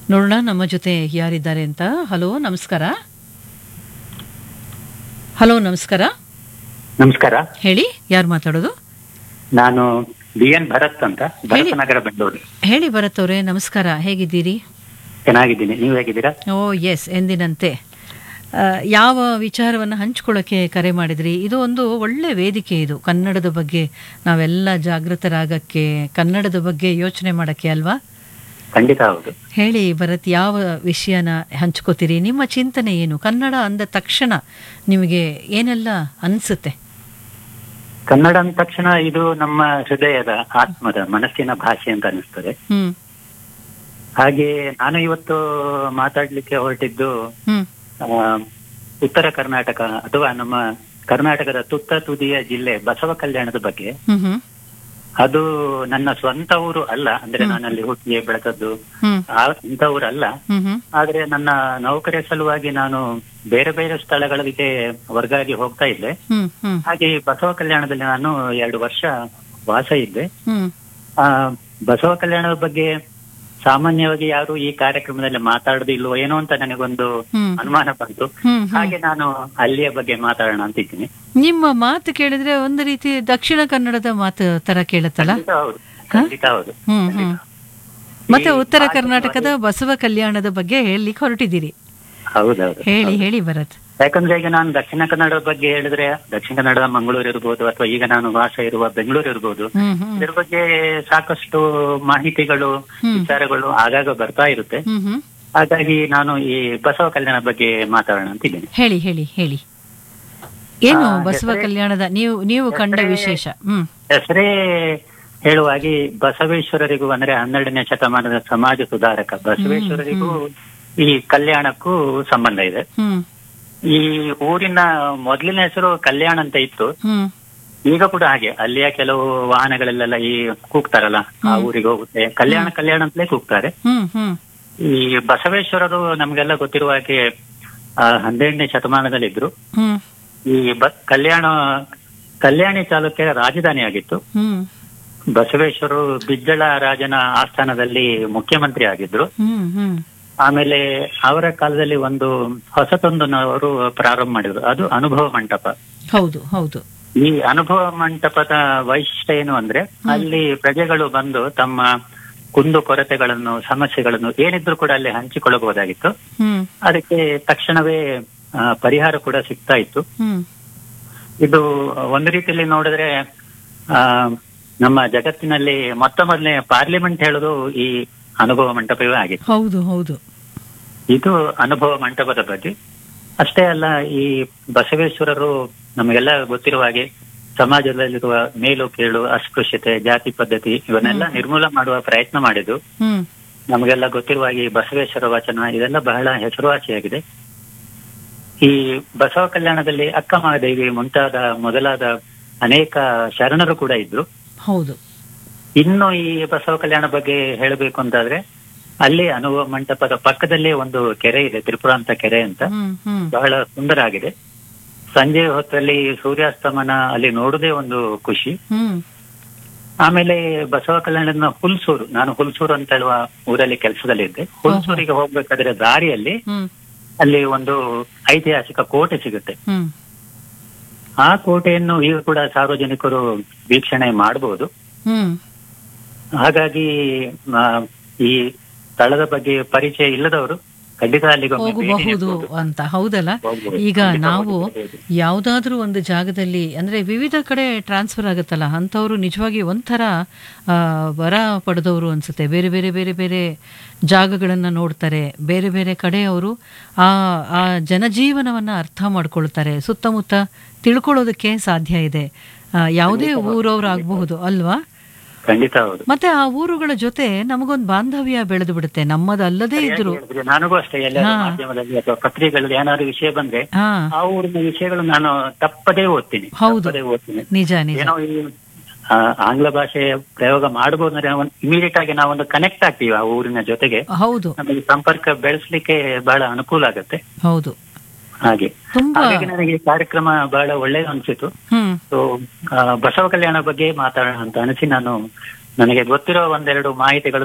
ನೋಡೋಣ ನಮ್ಮ ಜೊತೆ ಯಾರಿದ್ದಾರೆ ಅಂತ ಹಲೋ ನಮಸ್ಕಾರ ಹಲೋ ನಮಸ್ಕಾರ ನಮಸ್ಕಾರ ಹೇಳಿ ಯಾರು ಮಾತಾಡೋದು ನಾನು ಬಿ ಎನ್ ಭರತ್ ಅಂತ ಭರತನಗರ ಬೆಂಗಳೂರು ಹೇಳಿ ಭರತ್ ಅವರೇ ನಮಸ್ಕಾರ ಹೇಗಿದ್ದೀರಿ ಚೆನ್ನಾಗಿದ್ದೀನಿ ನೀವು ಹೇಗಿದ್ದೀರಾ ಓ ಎಸ್ ಎಂದಿನಂತೆ ಆ, ಯಾವ ವಿಚಾರವನ್ನು ಹಂಚ್ಕೊಳ್ಳೋಕ್ಕೆ ಕರೆ ಮಾಡಿದ್ರಿ ಇದು ಒಂದು ಒಳ್ಳೆ ವೇದಿಕೆ ಇದು ಕನ್ನಡದ ಬಗ್ಗೆ ನಾವೆಲ್ಲ ಜಾಗೃತರಾಗಕ್ಕೆ ಕನ್ನಡದ ಬಗ್ಗೆ ಯೋಚನೆ ಮಾಡೋಕ್ಕೆ ಅಲ್ವಾ ಖಂಡಿತ ಹೌದು ಹೇಳಿ ಭರತ್ ಯಾವ ವಿಷಯನ ಹಂಚ್ಕೋತೀರಿ ನಿಮ್ಮ ಚಿಂತನೆ ಏನು ಕನ್ನಡ ಅಂದ ತಕ್ಷಣ ನಿಮಗೆ ಏನೆಲ್ಲ ಅನಿಸುತ್ತೆ ಕನ್ನಡ ಅಂದ ತಕ್ಷಣ ಇದು ನಮ್ಮ ಹೃದಯದ ಆತ್ಮದ ಮನಸ್ಸಿನ ಭಾಷೆ ಅಂತ ಅನಿಸ್ತದೆ ಹ್ಮ್ ಹಾಗೆ ನಾನು ಇವತ್ತು ಮಾತಾಡ್ಲಿಕ್ಕೆ ಹೊರಟಿದ್ದು ಹ್ಮ್ ಆ, ಉತ್ತರ ಕರ್ನಾಟಕ ಅಥವಾ ನಮ್ಮ ಕರ್ನಾಟಕದ ತುತ್ತ ತುದಿಯ ಜಿಲ್ಲೆ ಬಸವ ಕಲ್ಯಾಣದ ಬಗ್ಗೆ ಹ್ಮ್ ಹ್ಮ್ ಅದು ನನ್ನ ಸ್ವಂತ ಊರು ಅಲ್ಲ ಅಂದ್ರೆ ನಾನಲ್ಲಿ ಹುಟ್ಟಿ ಬೆಳೆದದ್ದು ಹ್ಮ್ ಆ ಸ್ವಂತ ಊರಲ್ಲ ಹ್ಮ್ ಹ್ಮ್ ಆದ್ರೆ ನನ್ನ ನೌಕರಿಯ ಸಲುವಾಗಿ ನಾನು ಬೇರೆ ಬೇರೆ ಸ್ಥಳಗಳಿಗೆ ವರ್ಗಾಗಿ ಹೋಗ್ತಾ ಇದ್ದೆ ಹ್ಮ್ ಹ್ಮ್ ಹಾಗೆ ಈ ಬಸವ ಕಲ್ಯಾಣದಲ್ಲಿ ನಾನು ಎರಡು ವರ್ಷ ವಾಸ ಇದ್ದೆ ಹ್ಮ್ ಆ ಬಸವ ಕಲ್ಯಾಣದ ಬಗ್ಗೆ ಸಾಮಾನ್ಯವಾಗಿ ಯಾರು ಈ ಕಾರ್ಯಕ್ರಮದಲ್ಲಿ ಮಾತಾಡೋದು ಇಲ್ವೋ ಏನೋ ಅಂತ ನನಗೊಂದು ಹ್ಮ್ ಅನುಮಾನ ಬಂತು ಹ್ಮ್ ಹ್ಮ್ ಹಾಗೆ ನಾನು ಅಲ್ಲಿಯ ಬಗ್ಗೆ ಮಾತಾಡೋಣ ಅಂತಿದ್ದೀನಿ ನಿಮ್ಮ ಮಾತು ಕೇಳಿದ್ರೆ ಒಂದು ರೀತಿ ದಕ್ಷಿಣ ಕನ್ನಡದ ಮಾತು ತರ ಕೇಳುತ್ತಲ್ಲ ಖಂಡಿತ ಹೌದು ಖಂಡಿತ ಹೌದು ಹ್ಮ್ ಹ್ಮ್ ಮತ್ತೆ ಈ ಉತ್ತರ ಭಾಷೆ ಕರ್ನಾಟಕದ ಬಸವ ಕಲ್ಯಾಣದ ಬಗ್ಗೆ ಹೇಳಲಿಕ್ಕೆ ಹೊರಟಿದ್ದೀರಿ ಹೌದೌದು ಹೇಳಿ ಹೇಳಿ ಭರತ್ ಯಾಕಂದ್ರೆ ಈಗ ನಾನು ದಕ್ಷಿಣ ಕನ್ನಡದ ಬಗ್ಗೆ ಹೇಳಿದ್ರೆ ದಕ್ಷಿಣ ಕನ್ನಡದ ಮಂಗಳೂರು ಇರ್ಬೋದು ಅಥವಾ ಈಗ ನಾನು ವಾಸ ಇರುವ ಬೆಂಗಳೂರು ಇರ್ಬೋದು ಹ್ಮ್ ಹ್ಮ್ ಇದ್ರ ಬಗ್ಗೆ ಸಾಕಷ್ಟು ಮಾಹಿತಿಗಳು ವಿಚಾರಗಳು ಆಗಾಗ ಬರ್ತಾ ಇರುತ್ತೆ ಹ್ಮ್ ಹ್ಮ್ ಹಾಗಾಗಿ ನಾನು ಈ ಬಸವ ಕಲ್ಯಾಣ ಬಗ್ಗೆ ಮಾತಾಡೋಣ ಅಂತಿದ್ದೀನಿ ಹೇಳಿ ಹೇಳಿ ಹೇಳಿ ಏನು ಆ, ಬಸವ ಹೆಸರೇ- ಕಲ್ಯಾಣದ ನೀವು ನೀವು ಕಂಡ ಹೆಸರೇ- ವಿಶೇಷ ಹ್ಮ್ ಹೆಸರೇ ಹೇಳುವಾಗಿ ಬಸವೇಶ್ವರರಿಗೂ ಅಂದ್ರೆ ಹನ್ನೆರಡನೇ ಶತಮಾನದ ಸಮಾಜ ಸುಧಾರಕ ಬಸವೇಶ್ವರರಿಗೂ ಈ ಕಲ್ಯಾಣಕ್ಕೂ ಸಂಬಂಧ ಇದೆ ಹ್ಮ್ ಈ ಊರಿನ ಮೊದಲಿನ ಹೆಸರು ಕಲ್ಯಾಣ ಅಂತ ಇತ್ತು ಹ್ಮ್ ಈಗ ಕೂಡ ಹಾಗೆ ಅಲ್ಲಿಯ ಕೆಲವು ವಾಹನಗಳೆಲ್ಲ ಈ ಕೂಗ್ತಾರಲ್ಲ ಆ ಊರಿಗೆ ಹೋಗುತ್ತೆ ಕಲ್ಯಾಣ ಕಲ್ಯಾಣ ಅಂತಲೇ ಕೂಗ್ತಾರೆ ಹ್ಮ್ ಹ್ಮ್ ಈ ಬಸವೇಶ್ವರರು ನಮ್ಗೆಲ್ಲ ಗೊತ್ತಿರುವ ಹಾಗೆ ಆ, ಹನ್ನೆರಡನೇ ಶತಮಾನದಲ್ಲಿದ್ರು ಹ್ಮ್ ಈ ಬ ಕಲ್ಯಾಣ ಕಲ್ಯಾಣಿ ಚಾಲುಕ್ಯರ ರಾಜಧಾನಿ ಆಗಿತ್ತು ಹ್ಮ್ ಬಸವೇಶ್ವರರು ಬಿಜ್ಜಳ ರಾಜನ ಆಸ್ಥಾನದಲ್ಲಿ ಮುಖ್ಯಮಂತ್ರಿ ಆಗಿದ್ರು ಹ್ಮ್ ಹ್ಮ್ ಆಮೇಲೆ ಅವರ ಕಾಲದಲ್ಲಿ ಒಂದು ಹೊಸತೊಂದನ್ನು ಅವರು ಪ್ರಾರಂಭ ಮಾಡಿದ್ರು ಅದು ಅನುಭವ ಮಂಟಪ ಹೌದು ಹೌದು ಈ ಅನುಭವ ಮಂಟಪದ ವೈಶಿಷ್ಟ್ಯ ಏನು ಅಂದ್ರೆ ಅಲ್ಲಿ ಪ್ರಜೆಗಳು ಬಂದು ತಮ್ಮ ಕುಂದು ಕೊರತೆಗಳನ್ನು ಸಮಸ್ಯೆಗಳನ್ನು ಏನಿದ್ರು ಕೂಡ ಅಲ್ಲಿ ಹಂಚಿಕೊಳ್ಳಬಹುದಾಗಿತ್ತು ಹ್ಮ್ ಅದಕ್ಕೆ ತಕ್ಷಣವೇ ಆ, ಪರಿಹಾರ ಕೂಡ ಸಿಗ್ತಾ ಇತ್ತು ಹ್ಮ್ ಇದು ಒಂದು ರೀತಿಯಲ್ಲಿ ನೋಡಿದ್ರೆ ಆ ನಮ್ಮ ಜಗತ್ತಿನಲ್ಲಿ ಮೊತ್ತ ಮೊದಲನೇ ಪಾರ್ಲಿಮೆಂಟ್ ಹೇಳೋದು ಈ ಅನುಭವ ಮಂಟಪವೇ ಆಗಿತ್ತು ಹೌದು ಹೌದು ಇದು ಅನುಭವ ಮಂಟಪದ ಬಗ್ಗೆ ಅಷ್ಟೇ ಅಲ್ಲ ಈ ಬಸವೇಶ್ವರರು ನಮಗೆಲ್ಲ ಗೊತ್ತಿರುವ ಹಾಗೆ ಸಮಾಜದಲ್ಲಿರುವ ಮೇಲು ಕೀಳು ಅಸ್ಪೃಶ್ಯತೆ ಜಾತಿ ಪದ್ಧತಿ ಇವನ್ನೆಲ್ಲ ನಿರ್ಮೂಲ ಮಾಡುವ ಪ್ರಯತ್ನ ಮಾಡಿದ್ದು ಹ್ಮ್ ನಮಗೆಲ್ಲ ಗೊತ್ತಿರುವ ಹಾಗೆ ಈ ಬಸವೇಶ್ವರ ವಚನ ಇದೆಲ್ಲ ಬಹಳ ಹೆಸರುವಾಸಿಯಾಗಿದೆ ಈ ಬಸವ ಕಲ್ಯಾಣದಲ್ಲಿ ಅಕ್ಕ ಮಹಾದೇವಿ ಮುಂತಾದ ಮೊದಲಾದ ಅನೇಕ ಶರಣರು ಕೂಡ ಇದ್ರು ಹೌದು ಇನ್ನು ಈ ಬಸವ ಕಲ್ಯಾಣ ಬಗ್ಗೆ ಹೇಳಬೇಕು ಅಂತಾದ್ರೆ ಅಲ್ಲಿ ಅನುಭವ ಮಂಟಪದ ಪಕ್ಕದಲ್ಲೇ ಒಂದು ಕೆರೆ ಇದೆ ತ್ರಿಪುರ ಅಂತ ಕೆರೆ ಅಂತ ಹ್ಮ್ ಹ್ಮ್ ಬಹಳ ಸುಂದರ ಆಗಿದೆ ಸಂಜೆ ಹೊತ್ತಲ್ಲಿ ಸೂರ್ಯಾಸ್ತಮನ ಅಲ್ಲಿ ನೋಡುದೇ ಒಂದು ಖುಷಿ ಹ್ಮ್ ಆಮೇಲೆ ಬಸವ ಕಲ್ಯಾಣದ ಹುಲ್ಸೂರು ನಾನು ಹುಲ್ಸೂರು ಅಂತ ಹೇಳುವ ಊರಲ್ಲಿ ಕೆಲಸದಲ್ಲಿದ್ದೆ ಹುಲ್ಸೂರಿಗೆ ಹೋಗ್ಬೇಕಾದ್ರೆ ದಾರಿಯಲ್ಲಿ ಹ್ಮ್ ಅಲ್ಲಿ ಒಂದು ಐತಿಹಾಸಿಕ ಕೋಟೆ ಸಿಗುತ್ತೆ ಹ್ಮ್ ಆ ಕೋಟೆಯನ್ನು ಈಗ ಕೂಡ ಸಾರ್ವಜನಿಕರು ವೀಕ್ಷಣೆ ಮಾಡಬಹುದು ಹ್ಮ್ ಹಾಗಾಗಿ ಆ, ಈ ಸ್ಥಳದ ಬಗ್ಗೆ ಪರಿಚಯ ಇಲ್ಲದವರು ಖಂಡಿತ ಅಲ್ಲಿಗೊಮ್ಮೆ ಭೇಟಿ ಹೋಗಬಹುದು ನೀಡಬಹುದು. ಅಂತ ಹೌದಲ್ಲ ಹೋಗ್ಬೋದು. ಈಗ ಖಂಡಿತ ನಾವು ಹೋಗ್ಬೋದು. ಯಾವುದಾದ್ರೂ ಒಂದು ಜಾಗದಲ್ಲಿ ಅಂದ್ರೆ ವಿವಿಧ ಕಡೆ ಟ್ರಾನ್ಸ್ಫರ್ ಆಗುತ್ತಲ್ಲ ಅಂಥವ್ರು ನಿಜವಾಗಿ ಒಂಥರ ಆ, ವರ ಪಡೆದವರು ಅನ್ಸುತ್ತೆ ಬೇರೆ ಬೇರೆ ಬೇರೆ ಬೇರೆ ಜಾಗಗಳನ್ನು ನೋಡ್ತಾರೆ ಬೇರೆ ಬೇರೆ ಕಡೆ ಅವರು ಆ ಆ ಜನಜೀವನವನ್ನ ಅರ್ಥ ಮಾಡ್ಕೊಳ್ತಾರೆ ಸುತ್ತಮುತ್ತ ತಿಳ್ಕೊಳ್ಳೋದಕ್ಕೆ ಸಾಧ್ಯ ಇದೆ ಆ, ಯಾವುದೇ ಊರವ್ರು ಆಗಬಹುದು ಅಲ್ವಾ ಖಂಡಿತ ಹೌದು ಮತ್ತೆ ಆ ಊರುಗಳ ಜೊತೆ ನಮಗೊಂದು ಬಾಂಧವ್ಯ ಬೆಳೆದು ಬಿಡುತ್ತೆ ನಮ್ಮದಲ್ಲದೇ ಇದ್ರು ಹೇಳಿದ್ರೆ ನನಗೂ ಅಷ್ಟೇ ಎಲ್ಲ ಮಾಧ್ಯಮದಲ್ಲಿ ಅಥವಾ ಪತ್ರಿಕೆಗಳಲ್ಲಿ ಏನಾದ್ರು ವಿಷಯ ಬಂದ್ರೆ ಹಾ ಆ ಊರಿನ ವಿಷಯಗಳು ನಾನು ತಪ್ಪದೇ ಓದ್ತೀನಿ ಹೌದು. ತಪ್ಪದೇ ಓದ್ತೀನಿ ನಿಜ ನಿಜ ಏನೋ ಈ ಆ, ಆಂಗ್ಲ ಭಾಷೆ ಪ್ರಯೋಗ ಮಾಡಬಹುದು ಅಂದ್ರೆ ಇಮಿಡಿಯೇಟ್ ಆಗಿ ನಾವೊಂದು ಕನೆಕ್ಟ್ ಆಗ್ತೀವಿ ಆ ಊರಿನ ಜೊತೆಗೆ ಹೌದು ನಮಗೆ ಸಂಪರ್ಕ ಬೆಳೆಸಲಿಕ್ಕೆ ಬಹಳ ಅನುಕೂಲ ಆಗುತ್ತೆ ಹೌದು ಹಾಗೆ ತುಂಬಾ ಹಾಗಾಗಿ ನನಗೆ ಈ ಕಾರ್ಯಕ್ರಮ ಬಹಳ ಒಳ್ಳೇದು ಅನ್ಸಿತು ಹ್ಮ್ ಸೊ ಬಸವ ಕಲ್ಯಾಣ ಬಗ್ಗೆ ಮಾತಾಡೋಣ ಅಂತ ಅನಿಸಿ ನಾನು ನನಗೆ ಗೊತ್ತಿರೋ ಒಂದೆರಡು ಮಾಹಿತಿಗಳು